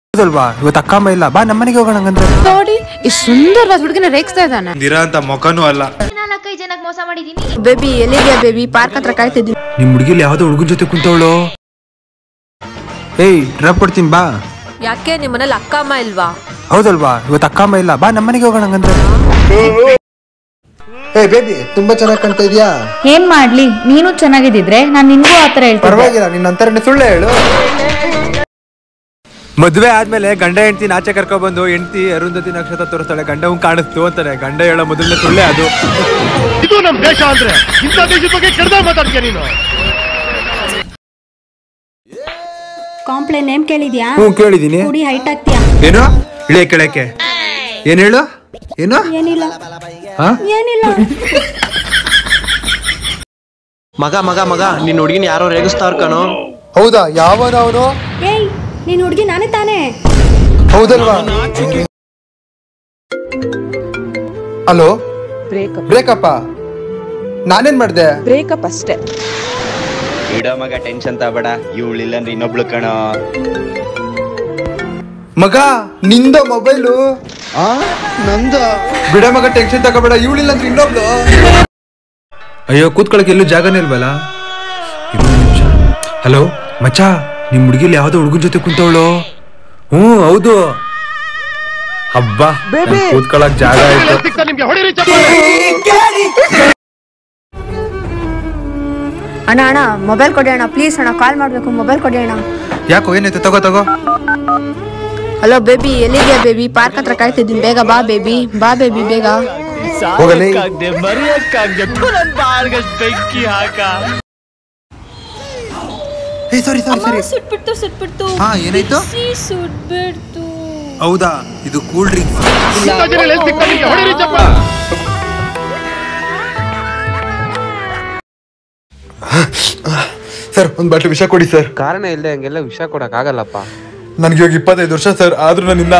ಹೌದಲ್ವಾ ಇವತ್ತು ಅಕ್ಕ ಅಮ್ಮ ಇಲ್ಲ ಬಾ ನಮ್ಮನೆಗೆ ಹೋಗೋಣ ಹಂಗಂದ್ರೆ ನೋಡಿ ಇಷ್ಟು ಸುಂದರವಾದ ಹುಡುಗಿನ ರೇಗಿಸ್ತಾ ಇದ್ದಾನೆ ಇರ ಅಂತ ಮೊಕನೂ ಅಲ್ಲ ನಾಲ್ಕೈದು ಜನಕ್ಕೆ ಮೋಸ ಮಾಡಿದೀನಿ ಬೇಬಿ ಎಲ್ಲಿದ್ಯಾ ಬೇಬಿ ಪಾರ್ಕ್ ಹತ್ರ ಕಾಯ್ತಿದ್ದೀನಿ ನಿಮ್ ಹುಡುಗಿಲಿ ಯಾವ್ದೋ ಹುಡುಗನ ಜೊತೆ ಕುಂತವಳು ಏಯ್ ಡ್ರಾಪ್ ಕೊಡ್ತೀನಿ ಬಾ ಯಾಕೆ ನಿಮ್ಮನೇಲಿ ಅಕ್ಕ ಅಮ್ಮ ಇಲ್ವಾ ಹೌದಲ್ವಾ ಇವತ್ತು ಅಕ್ಕ ಅಮ್ಮ ಇಲ್ಲ ಬಾ ನಮ್ಮನೆಗೆ ಹೋಗೋಣ ಹಂಗಂದ್ರೆ ಏ ಬೇಬಿ ತುಂಬಾ ಚೆನ್ನಾಗಿ ಕಾಣ್ತಾ ಇದೀಯಾ ಏನ್ ಮಾಡ್ಲಿ ನೀನು ಚೆನ್ನಾಗಿದ್ದಿದ್ರೆ ನಾನ್ ನಿನ್ಗೂ ಆತರ ಹೇಳ್ತಿದ್ದೆ ಪರವಾಗಿಲ್ಲ ನಿನ್ನ ಅಂತಾರನೇ ಸುಳ್ಳು ಹೇಳು ಮದ್ವೆ ಆದ್ಮೇಲೆ ಗಂಡ ಹೆಂಡತಿ ಆಚೆ ಕರ್ಕೊಂಡ್ ಬಂದು ಹೆಂಡತಿ ಅರುಂಧತಿ ನಕ್ಷತ್ರ ತೋರಿಸ್ತಾಳೆ ಗಂಡ ಹಂಗ್ ಕಾಣಿಸ್ತು ಅಂತಾನೆ ಗಂಡ ಹೇಳೋ ಮೊದಲನೇ ಸುಳ್ಳೆ ಅದು ಇದು ನಮ್ ದೇಶ ಅಂದ್ರೆ ಇಂಥ ದೇಶದ ಬಗ್ಗೆ ಕೆಡ್ದ ಮಾತಾಡ್ತೀಯ ನೀನು ಕಾಂಪ್ಲೇನ್ ನೇಮ್ ಕೇಳಿದ್ಯಾ ಹ್ಞೂ ಕೇಳಿದೀನಿ ಕುಡಿ ಹೈಟ್ ಆಗ್ತೀಯಾ ಏನು ಇಳಿಯ ಕೆಳಕ್ಕೆ ಏನ್ ಹೇಳು ಏನು ಏನಿಲ್ಲ ಹಾ ಏನಿಲ್ಲ ಮಗ ಮಗ ಮಗ ನಿನ್ನ ಹುಡುಗಿನ ಯಾರೋ ರೇಗಿಸ್ತಾವ್ರ ಕಣೋ ಹೌದಾ ಯಾವನ ಅವನು ಏಯ್ ನೀನ್ ಹುಡ್ಗಿ ನಾನೇ ತಾನೇ ಹೌದಲ್ವಾ ಹಲೋ ಬ್ರೇಕಪ್ಪ ನಾನೇನ್ ಮಾಡ್ದೆ ಬ್ರೇಕಪ್ ಅಷ್ಟೇ ಇಡೋ ಮಗ ಟೆನ್ಷನ್ ತಗೋಬೇಡ ಇವಳಿಲ್ಲ ಅಂದ್ರೆ ಇನ್ನೊಬ್ಳು ಕಣೋ ಮಗ ನಿಂದ ಮೊಬೈಲು ನಂದ ಬಿಡ ಮಗ ಟೆನ್ಷನ್ ತಗೋಬೇಡ ಇವಳಿಲ್ಲ ಅಂದ್ರೆ ಇನ್ನೊಬ್ಳು ಅಯ್ಯೋ ಕೂತ್ಕೊಳಕ್ಕೆ ಎಲ್ಲೂ ಜಾಗನೇ ಇಲ್ವಲ್ಲ ನಿಮಿಷ ಹಲೋ ಮಚ್ಚಾ ನಿಮ್ ಹುಡುಗಿಲಿ ಯಾವ್ದೋ ಹುಡುಗನ ಜೊತೆ ಕುಂತವಳು ಹ್ಞೂ ಹೌದು ಹಬ್ಬ ನನ್ ಕೂತ್ಕೊಳಕ್ ಜಾಗ ಆಯ್ತು ಸಿಗ್ತಾ ನಿಮ್ಗೆ ಹೊಡಿರಿ ಚಪ್ಪಾಳೆ ಅಣ್ಣ ಅಣ್ಣ ಮೊಬೈಲ್ ಕೊಡಿ ಅಣ್ಣ ಪ್ಲೀಸ್ ಅಣ್ಣ ಕಾಲ್ ಮಾಡ್ಬೇಕು ಮೊಬೈಲ್ ಕೊಡಿ ಅಣ್ಣ ಯಾಕೋ ಏನಾಯ್ತು ತಗೋ ತಗೋ ಹಲೋ ಬೇಬಿ ಎಲ್ಲಿದ್ಯಾ ಬೇಬಿ ಪಾರ್ಕ್ ಹತ್ರ ಕಾಯ್ತಿದ್ದೀನಿ ಬೇಗ ಬಾ ಬೇಬಿ ಬಾ ಬೇಬಿ ಬೇಗ ಹೋಗಲೇ ಏ ಸಾರಿ ಸಾರಿ ಸಾರಿ ಸುಟ್ಬಿಡ್ತು ಸುಟ್ಬಿಡ್ತು ಹಾ ಏನಾಯ್ತು ಸುಟ್ಬಿಡ್ತು ಹೌದಾ ಇದು ಕೂಲ್ ಡ್ರಿಂಕ್ಸ್ ಇಂಥ ಜನ ಎಲ್ಲಿ ಸಿಗ್ತಾ ನಿಮ್ಗೆ ಹೊಡಿರಿ ಚಪ್ಪಾಳೆ ಸರ್ ಒಂದ್ ಬಾಟ್ಲಿ ವಿಷ ಕೊಡಿ ಸರ್ ಕಾರಣ ಇಲ್ಲದೆ ಹಂಗೆಲ್ಲ ವಿಷ ಕೊಡಕ್ ಆಗಲ್ಲಪ್ಪ ನನ್ಗೆ ಇವಾಗ ಇಪ್ಪತ್ತೈದು ವರ್ಷ ಸರ್ ಆದ್ರೂ ನನ್ನಿನ್ನ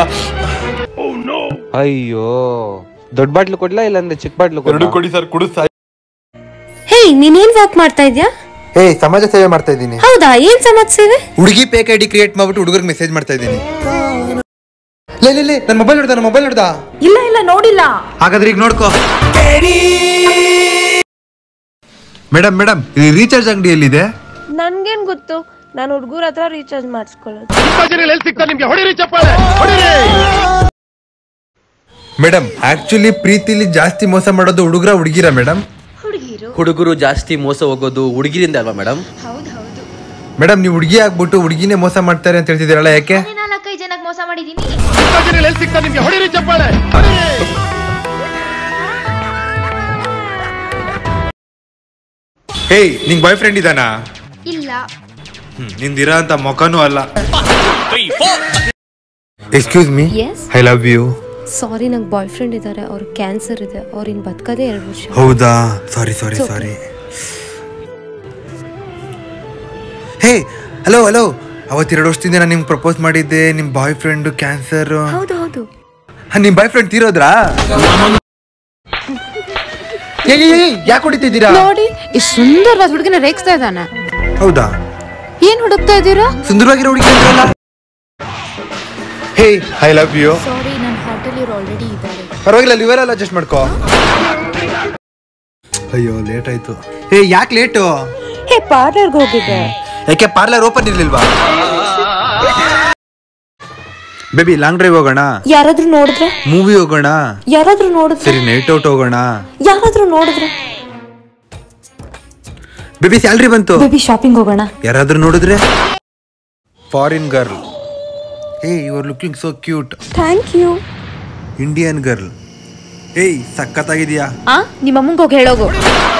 ಅಯ್ಯೋ ದೊಡ್ಡ ಬಾಟ್ಲು ಕೊಡ್ಲಾ ಇಲ್ಲಾಂದ್ರೆ ಚಿಕ್ಕ ಬಾಟ್ಲು ಎರಡು ಕೊಡ್ಲಾ ಕೊಡಿ ಸರ್ ಕುಡಿದ್ ಸಾಯ್ ಹೇಯ್ ನೀನೇನ್ ವಾಕ್ ಮಾಡ್ತಾ ಇದ್ಯಾ ಏ ಸಮಾಜ ಸೇವೆ ಮಾಡ್ತಾ ಇದ್ದೀನಿ ಹೌದಾ ಏನ್ ಸಮಾಜ ಸೇವೆ ಹುಡುಗಿ ಪೇಕ್ ಐಡಿ ಕ್ರಿಯೇಟ್ ಮಾಡ್ಬಿಟ್ಟು ಹುಡುಗರಿಗೆ ಮೆಸೇಜ್ ಮಾಡ್ತಾ ಇದ್ದೀನಿ ಲೇ ಲೇ ಲೇ ನನ್ನ ಮೊಬೈಲ್ ನೋಡ್ದ ನನ್ನ ಮೊಬೈಲ್ ನೋಡ್ದ ಇಲ್ಲ ಇಲ್ಲ ನೋಡಿಲ್ಲ ಹಾಗಾದ್ರೆ ಈಗ ನೋಡ್ಕೋ ಮೇಡಮ್ ಮೇಡಮ್ ಈ ರೀಚಾರ್ಜ್ ಅಂಗಡಿ ಎಲ್ಲಿದೆ ನನ್ಗೇನ್ ಗೊತ್ತು ನಾನು ಹುಡುಗರ ಹತ್ರ ರೀಚಾರ್ಜ್ ಮಾಡಿಸ್ಕೊಳ್ಳೋದು ಇಂಥ ಜನ ಎಲ್ಲಿ ಸಿಗ್ತಾ ನಿಮ್ಗೆ ಹೊಡಿರಿ ಚಪ್ಪಾಳೆ ಹೊಡಿರಿ ಮೇಡಮ್ ಆಕ್ಚುಲಿ ಪ್ರೀತಿಲಿ ಜಾಸ್ತಿ ಮೋಸ ಮಾಡೋದು ಹುಡುಗರ ಹುಡುಗಿರ ಮೇಡಮ್ ಹುಡುಗರು ಜಾಸ್ತಿ ಮೋಸ ಹೋಗೋದು ಹುಡುಗಿರಿಂದ ಅಲ್ವಾ ಮೇಡಮ್ ಮೇಡಮ್ ನೀವು ಹುಡುಗಿ ಆಗ್ಬಿಟ್ಟು ಹುಡುಗಿನೇ ಮೋಸ ಮಾಡ್ತಾರೆ ಅಂತ ಹೇಳ್ತಿದ್ದೀರಲ್ಲ ಯಾಕೆ ನಾಲ್ಕೈದು ಜನಕ್ಕೆ ಮೋಸ ಮಾಡಿದೀನಿ ಇಂಥ ಜನ ಎಲ್ಲಿ ಸಿಗ್ತಾ ನಿಮ್ಗೆ ಹೊಡಿರಿ ಚಪ್ಪಾಳೆ ಹೊಡಿರಿ ಹೇಯ್ ನಿಂಗ್ ಬಾಯ್ ಫ್ರೆಂಡ್ ಇದಾನಾ ಇಲ್ಲ ನಿಂದಿರ ಅಂತ ಮೊಕನೂ ಅಲ್ಲ excuse me yes I love you sorry ನಂಗೆ ಬಾಯ್ ಫ್ರೆಂಡ್ ಇದ್ದಾರೆ ಅವ್ರು ಕ್ಯಾನ್ಸರ್ ಇದೆ ಅವ್ರು ಇನ್ ಬದುಕದೇ ಎರಡು ವರ್ಷ ಹೌದಾ sorry sorry It's okay. Sorry hey hello hello ಅವತ್ತೆರಡು ವರ್ಷದಿಂದ ನಾನು ನಿಮ್ಗೆ ಪ್ರಪೋಸ್ ಮಾಡಿದ್ದೆ ನಿಮ್ಮ ಬಾಯ್ ಫ್ರೆಂಡ್ ಕ್ಯಾನ್ಸರ್ ಹೌದು ಹೌದು ನಿಮ್ಮ ಬಾಯ್ ಫ್ರೆಂಡ್ ತೀರೋದ್ರಾ ಯಾಕೆ ಹೊಡಿತಿದ್ದೀರಾ ನೋಡಿ ಇಷ್ಟು ಸುಂದರವಾದ ಹುಡುಗಿನ ರೇಗಿಸ್ತಾ ಇದ್ದಾನೆ ಹೌದಾ ಏನ್ ಹುಡುಕ್ತಾ ಇದ್ದೀರಾ ಸುಂದರವಾಗಿರೋ ಹುಡುಗಿ ಅಂದ್ರಲ್ಲ hey I love you sorry ನನ್ನ ಹಾರ್ಟಲ್ಲಿ ಇವ್ರು ಆಲ್ರೆಡಿ ಇದ್ದಾರೆ ಪರವಾಗಿಲ್ಲ ಲಿವರ್ ಎಲ್ಲ ಅಡ್ಜಸ್ಟ್ ಮಾಡ್ಕೋ ಅಯ್ಯೋ ಲೇಟ್ ಆಯ್ತು ಹೇ ಯಾಕೆ ಲೇಟು ಹೇ ಪಾರ್ಲರ್ಗೆ ಹೋಗಿದ್ದೆ ಯಾಕೆ ಪಾರ್ಲರ್ ಓಪನ್ ಇರ್ಲಿಲ್ವಾ ಬೇಬಿ ಲಾಂಗ್ ಡ್ರೈವ್ ಹೋಗೋಣ ಯಾರಾದ್ರೂ ನೋಡಿದ್ರೆ ಮೂವಿ ಹೋಗೋಣ ಯಾರಾದ್ರೂ ನೋಡಿದ್ರೆ ಸರಿ ನೈಟ್ ಔಟ್ ಹೋಗೋಣ ಯಾರಾದ್ರೂ ನೋಡಿದ್ರೆ ಬೇಬಿ ಸ್ಯಾಲ್ರಿ ಬಂತು ಬೇಬಿ ಶಾಪಿಂಗ್ ಹೋಗೋಣ ಯಾರಾದ್ರೂ ನೋಡಿದ್ರೆ ಫಾರಿನ್ ಗರ್ಲ್ ಏಯ್ you are looking so cute thank you Indian girl ಏಯ್ ಸಖತ್ತಾಗಿದ್ಯಾ ಆ ನಿಮ್ಮ ಅಮ್ಮಂಗೆ ಹೋಗಿ ಹೇಳೋಗು